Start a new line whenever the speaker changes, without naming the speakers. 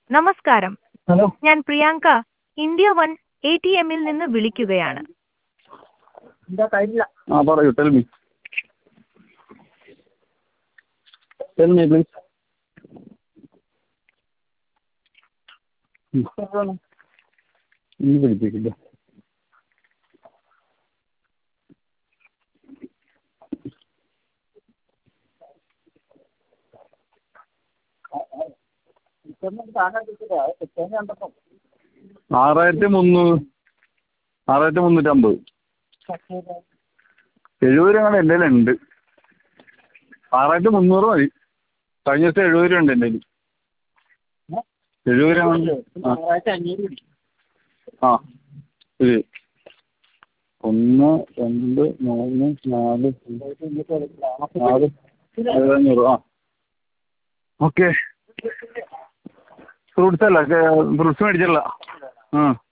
നമസ്കാരം
ഹലോ
ഞാൻ Priyanka India one A T എമ്മിൽ നിന്ന് വിളിക്കുകയാണ്
ആ പറയൂ tell me tell me please ഇനി പിടിപ്പിക്കില്ല ആറായിരത്തി മുന്നൂറ് ആറായിരത്തി മുന്നൂറ്റമ്പത് എഴുപത് രൂപ എൻ്റെ കയ്യിലുണ്ട് ആറായിരത്തി മുന്നൂറ് മതി കഴിഞ്ഞ ദിവസം എഴുപത് രൂപ ഉണ്ട് എൻ്റെ കയ്യിൽ എഴുപത് രൂപ ആ ശരി ഒന്ന് രണ്ട് മൂന്ന് നാല് നാല് ഏഴഞ്ഞൂറ് ആ ഓക്കെ ഫ്രൂട്ട്സ് അല്ല ഫ്രൂട്ട്സ് മേടിച്ചല്ല ആ